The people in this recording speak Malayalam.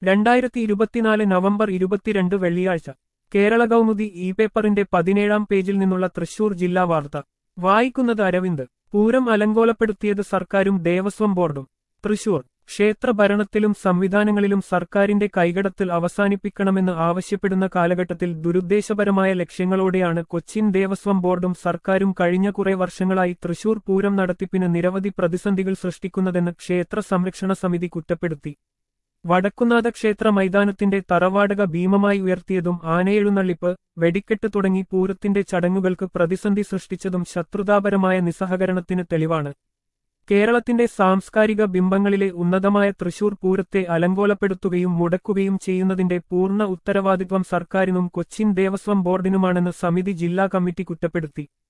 രണ്ടായിരത്തി ഇരുപത്തിനാല് നവംബർ ഇരുപത്തിരണ്ട് വെള്ളിയാഴ്ച കേരള കൗമുദി ഇ പേപ്പറിന്റെ പതിനേഴാം പേജിൽ നിന്നുള്ള തൃശൂർ ജില്ലാ വാർത്ത വായിക്കുന്നത് അരവിന്ദ് പൂരം അലങ്കോലപ്പെടുത്തിയത് സർക്കാരും ദേവസ്വം ബോർഡും തൃശൂർ ക്ഷേത്ര ഭരണത്തിലും സംവിധാനങ്ങളിലും സർക്കാരിന്റെ കൈകടത്തൽ അവസാനിപ്പിക്കണമെന്ന് ആവശ്യപ്പെടുന്ന കാലഘട്ടത്തിൽ ദുരുദ്ദേശപരമായ ലക്ഷ്യങ്ങളോടെയാണ് കൊച്ചിൻ ദേവസ്വം ബോർഡും സർക്കാരും കഴിഞ്ഞ കുറെ വർഷങ്ങളായി തൃശൂർ പൂരം നടത്തിപ്പിന് നിരവധി പ്രതിസന്ധികൾ സൃഷ്ടിക്കുന്നതെന്ന് ക്ഷേത്ര സംരക്ഷണ സമിതി കുറ്റപ്പെടുത്തി വടക്കുന്നാഥ ക്ഷേത്ര മൈതാനത്തിന്റെ തറവാടക ഭീമമായി ഉയർത്തിയതും ആനയെഴുന്നള്ളിപ്പ് വെടിക്കെട്ട് തുടങ്ങി പൂരത്തിന്റെ ചടങ്ങുകൾക്ക് പ്രതിസന്ധി സൃഷ്ടിച്ചതും ശത്രുതാപരമായ നിസ്സഹകരണത്തിന് തെളിവാണ് കേരളത്തിന്റെ സാംസ്കാരിക ബിംബങ്ങളിലെ ഉന്നതമായ തൃശൂർ പൂരത്തെ അലങ്കോലപ്പെടുത്തുകയും മുടക്കുകയും ചെയ്യുന്നതിന്റെ പൂർണ്ണ ഉത്തരവാദിത്വം സർക്കാരിനും കൊച്ചിൻ ദേവസ്വം ബോർഡിനുമാണെന്ന് സമിതി ജില്ലാ കമ്മിറ്റി കുറ്റപ്പെടുത്തി